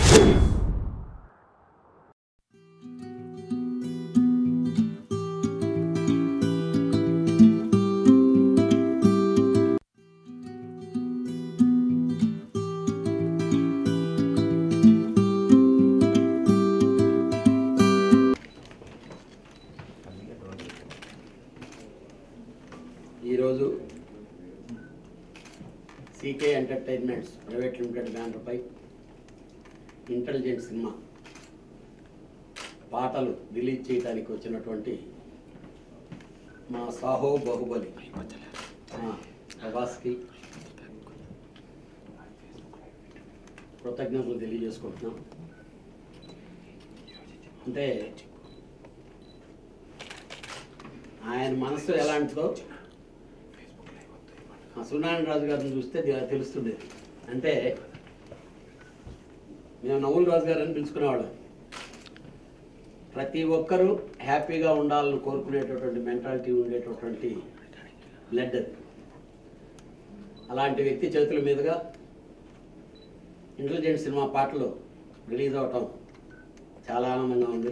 ఈరోజు CK entertainments private limited బ్యానర్పై Intelligent cinema పాటలు రిలీజ్ చేయడానికి వచ్చినటువంటి మా సాహో బాహుబలి ఆ, ప్రభాస్కి కృతజ్ఞతలు తెలియజేసుకుంటున్నాం అంటే ఆయన మనసు ఎలాంటిదో ఆ సునారాయణ రాజు గారిని చూస్తే తె- తెలుస్తుంది అంటే మేము నవ్వుల రాజు గారిని పిలుచుకునేవాళ్ళం ప్రతి ఒక్కరూ హ్యాపీగా ఉండాలని కోరుకునేటటువంటి మెంటాలిటీ ఉండేటటువంటి బ్లడ్ అది అలాంటి వ్యక్తి చేతుల మీదుగా ఇంటెలిజెంట్ సినిమా పాటలు రిలీజ్ అవటం చాలా ఆనందంగా ఉంది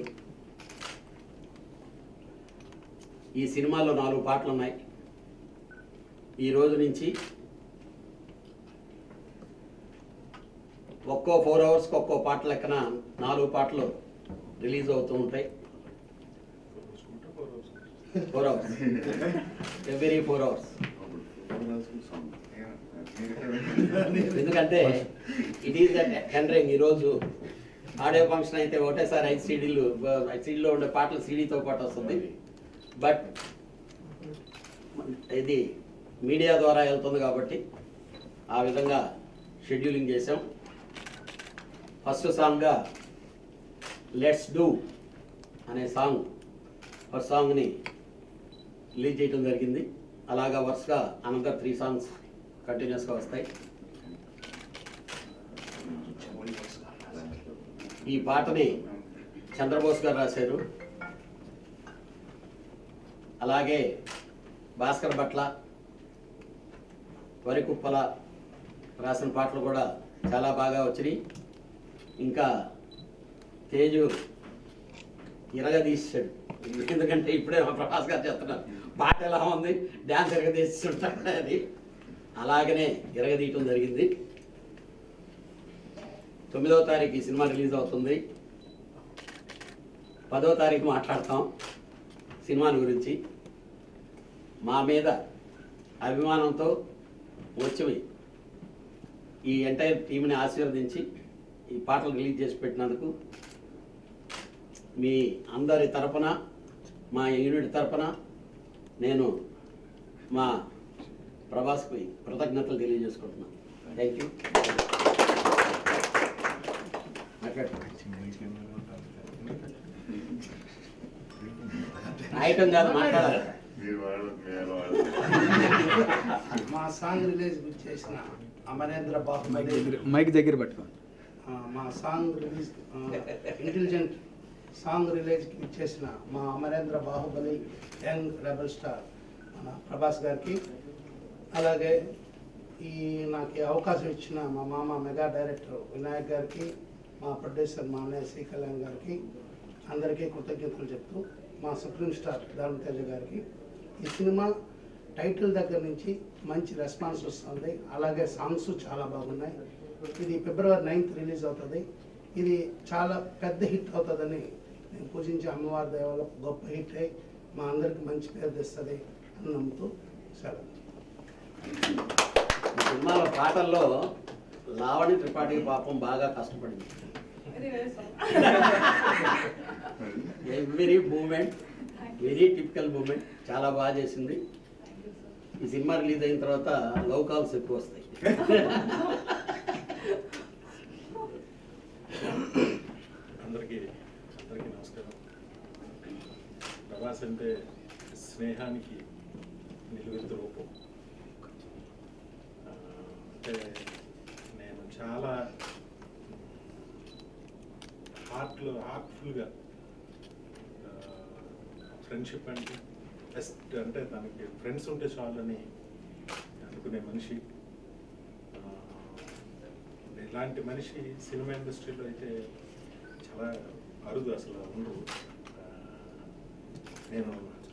ఈ సినిమాలో నాలుగు పాటలు ఉన్నాయి ఈ రోజు నుంచి ఒక్కో ఫోర్ అవర్స్కి ఒక్కో పాట లెక్కన నాలుగు పాటలు రిలీజ్ అవుతూ ఉంటాయి four hours every four hours ఎందుకంటే ఇట్ ఈస్ టెండరింగ్ ఈరోజు ఆడియో ఫంక్షన్ అయితే ఒకటేసారి ఐదు సీడీలు ఐదు సీడీలో ఉండే పాటలు సీడీతో పాటు వస్తుంది బట్ ఇది మీడియా ద్వారా వెళ్తుంది కాబట్టి ఆ విధంగా షెడ్యూలింగ్ చేసాం ఫస్ట్ సాంగ్గా లెట్స్ డూ అనే సాంగ్ ఫస్ట్ సాంగ్ని రిలీజ్ చేయడం జరిగింది అలాగా వరుసగా అనదర్ త్రీ సాంగ్స్ కంటిన్యూస్గా వస్తాయి ఈ పాటని చంద్రబోస్ గారు రాశారు అలాగే భాస్కర్ భట్ల వరికుప్పల రాసిన పాటలు కూడా చాలా బాగా వచ్చినాయి ఇంకా తేజు ఇరగదీశాడు ఎందుకంటే ఇప్పుడే మా ప్రభాస్ గారు చెప్తున్నారు పాట ఎలా ఉంది డ్యాన్స్ ఇరగదీస్తుంటాడు అది అలాగనే ఇరగదీయటం జరిగింది తొమ్మిదవ తారీఖు ఈ సినిమా రిలీజ్ అవుతుంది పదవ తారీఖు మాట్లాడతాం సినిమాని గురించి మా మీద అభిమానంతో వచ్చి ఈ ఎంటైర్ టీంని ఆశీర్వదించి ఈ పాటలు రిలీజ్ చేసి పెట్టినందుకు మీ అందరి తరపున మా యూనిట్ తరపున నేను మా ప్రభాస్కి కృతజ్ఞతలు తెలియజేసుకుంటున్నాను థ్యాంక్ యూ రాయటం కాదు మాట్లాడాలి మీరు వాడు మేము వాడు మా సాంగ్ రిలీజ్ చేసిన అమరేంద్ర బాహుబలి మైక్ దగ్గర పట్టుకో ఆ, మా సాంగ్ రిలీజ్ ఇంటెలిజెంట్ సాంగ్ రిలీజ్కి ఇచ్చేసిన మా Amarendra Baahubali young rebel star మన ప్రభాస్ గారికి అలాగే ఈ నాకు ఈ అవకాశం ఇచ్చిన మా మామ మెగా డైరెక్టర్ వినాయక్ గారికి మా ప్రొడ్యూసర్ మా అన్నయ్య శ్రీ కళ్యాణ్ గారికి అందరికీ కృతజ్ఞతలు చెప్తూ మా సుప్రీం స్టార్ ధర్మతేజ గారికి ఈ సినిమా టైటిల్ దగ్గర నుంచి మంచి రెస్పాన్స్ వస్తుంది అలాగే సాంగ్స్ చాలా బాగున్నాయి ఇది ఫిబ్రవరి నైన్త్ రిలీజ్ అవుతుంది ఇది చాలా పెద్ద హిట్ అవుతుందని నేను పూజించే అమ్మవారి దేవాల గొప్ప హిట్ అయి మా అందరికి మంచి పేరు తెస్తుంది అని నమ్ముతూ సెలవు ఈ సినిమాలో పాటల్లో లావణి త్రిపాఠి పాపం బాగా కష్టపడింది every moment very typical moment చాలా బాగా చేసింది ఈ సినిమా రిలీజ్ అయిన తర్వాత లవ్ కాల్స్ ఎక్కువ వస్తాయి అందరికీ అందరికీ నమస్కారం ప్రభాస్ అంటే స్నేహానికి నిలువెత్తు రూపం ఆ, అంటే నేను చాలా హార్ట్లో హార్ట్ఫుల్గా ఫ్రెండ్షిప్ అంటే బెస్ట్ అంటే తనకి ఫ్రెండ్స్ ఉంటే చాలని అనుకునే మనిషి ఆ, ఇలాంటి మనిషి సినిమా ఇండస్ట్రీలో అయితే చాలా అరుదు అసలు ఉండదు ఆ, నేను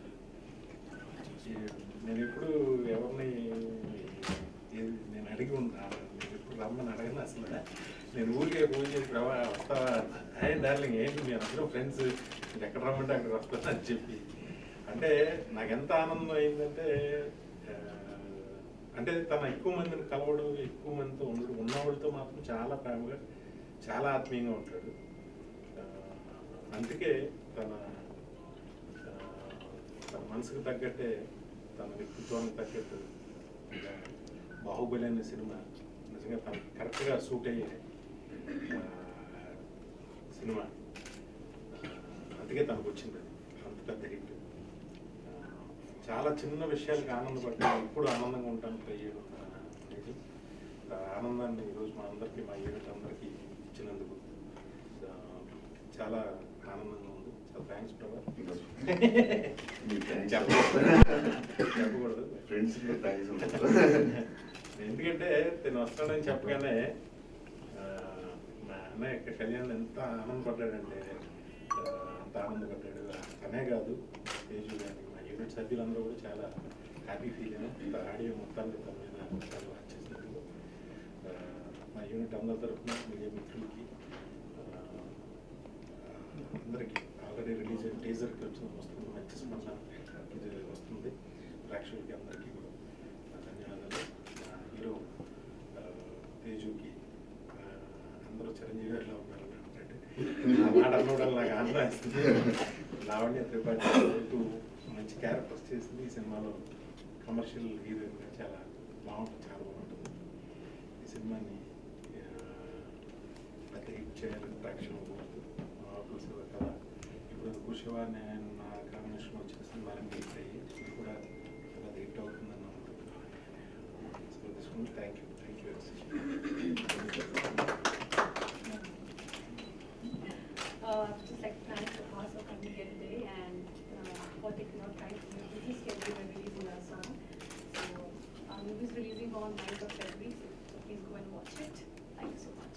ఈ- నేను ఎప్పుడు ఎవరిని ఏది నేను అడిగి ఉన్నా నేను ఎప్పుడు రమ్మని అడగను అసలు నేను ఊరికే ఫోన్ చేసి "ప్రభా, వస్తావా హే డార్లింగ్ ఏంటి మీరు అందరూ ఫ్రెండ్స్ మీరు ఎక్కడ రమ్మంటే అక్కడ వస్తాను అని చెప్పి అంటే నాకు ఎంత ఆనందం అయిందంటే ఆ, అంటే తన ఎక్కువ మందిని కలవడం ఎక్కువ మందితో ఉండడం ఉన్నవాళ్ళతో మాత్రం చాలా ప్రేమగా చాలా ఆత్మీయంగా ఉంటాడు ఆ, అందుకే తన ఆ, తన మనసుకు తగ్గట్టే తన వ్యక్తిత్వానికి తగ్గట్టు ఇంకా బాహుబలి అనే సినిమా నిజంగా తన కరెక్ట్గా సూట్ అయ్యే ఆ, సినిమా ఆ, అందుకే తనకు వచ్చింది అది అంత పెద్ద హిట్ చాలా చిన్న విషయాలకు ఆనందపడ్డాను ఇప్పుడు ఆనందంగా ఉంటాను అయ్యాడు నిజం ఆ ఆనందాన్ని ఈరోజు మా అందరికీ మా యూనిట్ అందరికీ ఇచ్చినందుకు ఆ, చాలా ఆనందంగా ఉంది చాలా థ్యాంక్స్ ప్రభా చెప్పకూడదు ఫ్రెండ్స్ థ్యాంక్స్ ఎందుకంటే తను వస్తాడని చెప్పగానే ఆ, మా అన్నయ్య యొక్క కళ్యాణ్ ఎంత ఆనందపడ్డాడంటే ఆ, అంత ఆనందపడ్డాడు తనే కాదు తేజు కానీ మా యూనిట్ సభ్యులందరూ కూడా చాలా హ్యాపీ ఫీల్ అయినా ఆడియో మొత్తాన్ని తన మీద చాలా వాచ్ చేసినందుకు ఆ, మా యూనిట్ అందరి తరఫున మీడియా మిత్రులకి ఆ, అందరికీ ఆల్రెడీ రిలీజ్ అయిన టీజర్కి వచ్చిన వస్తుంది మంచి స్పందన ఇది వస్తుంది ప్రేక్షకులకి అందరికీ కూడా నా ధన్యవాదాలు నా హీరో ఆ, తేజుకి ఆ, అందరూ చిరంజీవి గారిలో ఉన్నారు అంటే నా మాట అన్నోడల్ నాకు ఆనందం వేస్తుంది లావణ్య త్రిపాఠి టూ మంచి క్యారెక్టర్స్ చేసింది ఈ సినిమాలో కమర్షియల్ హీరోయిన్గా చాలా బాగుంటుంది చాలా బాగుంటుంది ఈ సినిమాని ఆ, పెద్ద హిట్ చేయాలని ప్రేక్షకులు కోరుతూ మాకు శివ కథ ఇప్పుడు కుశివ నేను నా కాంబినేషన్ వచ్చిన సినిమాని హిట్ అయ్యి ఇది కూడా పెద్ద హిట్ అవుతుందని నమ్ముతున్నాను సో తీసుకుని thank you thank you Uh, just like to thank the cast for coming here today and uh, for taking out time from your busy schedule and releasing our song. So our movie is releasing on 9th of February, so please go and watch it. Thank you so much.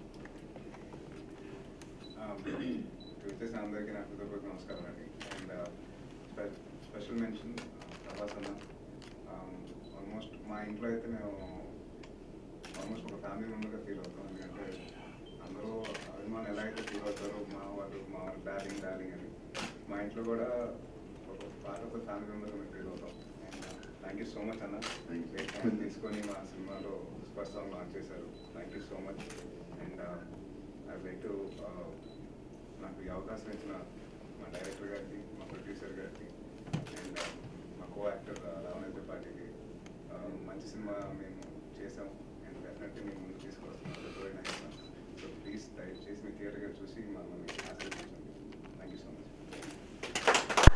వచ్చేసిన అందరికీ నా హృదయపూర్వక నమస్కారం అండి and special mention Prabhas అన్న almost మా ఇంట్లో అయితే మేము ఆల్మోస్ట్ ఒక ఫ్యామిలీ మెంబర్గా ఫీల్ అవుతాం ఎందుకంటే అందరూ అభిమానులు ఎలా అయితే ఫీల్ అవుతారో మా వారు మా వారు డార్లింగ్ డార్లింగ్ అని మా ఇంట్లో కూడా ఒక పాత ఒక ఫ్యామిలీ మెంబర్గా మేము ఫీల్ అవుతాం and thank you so much అన్న Thank you. గ్రేట్ టైం తీసుకొని మా సినిమాలో ఫస్ట్ సాంగ్ లాంచ్ చేశారు thank you so much and I like to నాకు ఈ అవకాశం ఇచ్చిన మా డైరెక్టర్ గారికి మా ప్రొడ్యూసర్ గారికి అండ్ మా కో యాక్టర్ రావణ త్రిపాఠికి uh, మంచి సినిమా మేము చేసాం అండ్ డెఫినెట్లీ మేము ముందు తీసుకొస్తున్నాం సో ప్లీజ్ దయచేసి మీ థియేటర్గా చూసి మమ్మల్ని ఆశీర్వదించండి thank you so much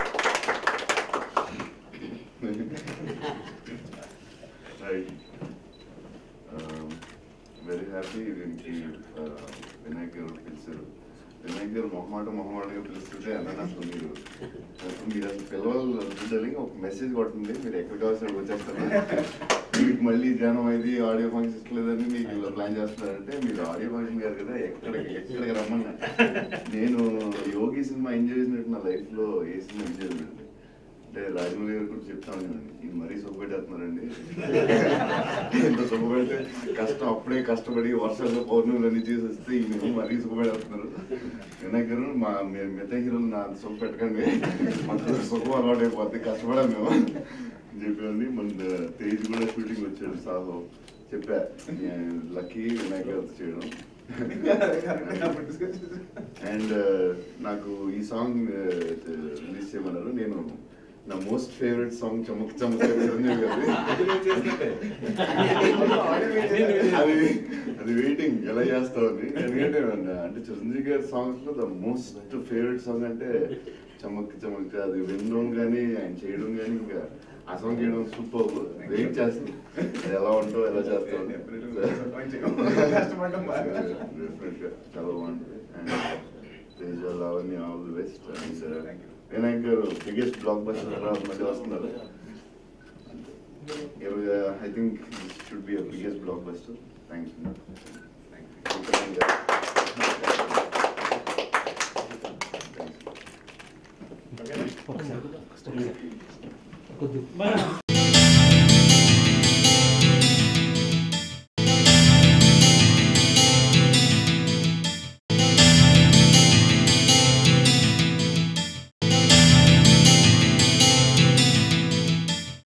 right very happy దీనికి వినాయక్ గారు పిలిచారు వినాయక్ గారు మొహమాట మొహమాటగా పిలుస్తుంటే అన్నాను అసలు మీరు మీరు అసలు పిలవాలి ఒక మెసేజ్ కొడుతుంది మీరు ఎక్కడ కావాల్సిన వచ్చేస్తారు మీకు మళ్ళీ జనం అయితే ఆడియో ఫంక్షన్ ఇస్తలేదని మీకు ఇలా ప్లాన్ చేస్తున్నారంటే మీరు ఆడియో ఫంక్షన్ కాదు కదా ఎక్కడికి ఎక్కడికి రమ్మన్నా నేను యోగి సినిమా ఎంజాయ్ చేసినట్టు నా లైఫ్లో ఏ సినిమా ఎంజాయ్ చేయలేదండి అంటే రాజమౌళి గారు కూడా చెప్తాను నేను ఇది మరీ సుఖపెట్టేస్తున్నారండి ఇంత సుఖపెడితే కష్టం అప్పుడే కష్టపడి వర్షాలు పౌర్ణములు అన్ని చేసి వస్తే ఈయన మరీ సుఖపెట్టేస్తున్నారు వినాయక్ గారు మా మీ- మిగతా హీరోలు నా సుఖ పెట్టకండి మాకు సుఖం అలవాటు అయిపోద్ది కష్టపడాలి మేము అని చెప్పండి మన తేజ్ కూడా షూటింగ్ వచ్చాడు సాహో చెప్పా లక్కీ వినాయక్ గారు చేయడం అండ్ నాకు ఈ సాంగ్ రిలీజ్ చేయమన్నారు నేను నా మోస్ట్ ఫేవరెట్ సాంగ్ చమక్ చమక్ చిరంజీవి గారి అది అది వెయిటింగ్ ఎలా చేస్తామని ఎందుకంటే అంటే చిరంజీవి గారి సాంగ్స్ లో ద మోస్ట్ ఫేవరెట్ సాంగ్ అంటే చమక్ చమక్ అది వినడం కానీ ఆయన చేయడం కానీ ఇంకా ఆ సాంగ్ చేయడం సూపర్ వెయిట్ చేస్తుంది అది ఎలా ఉంటావు ఎలా చేస్తావు కష్టపడ్డం బాగా. Definitely గా చాలా బాగుంటుంది and Teja Lavanya all the best and Thank you. Vinayak గారు బిగ్గెస్ట్ బ్లాక్ బస్టర్ మధ్య వస్తున్నారు I think should be biggest blockbuster thanks thank you Kalyan గారు ఓకేనా? కొద్ది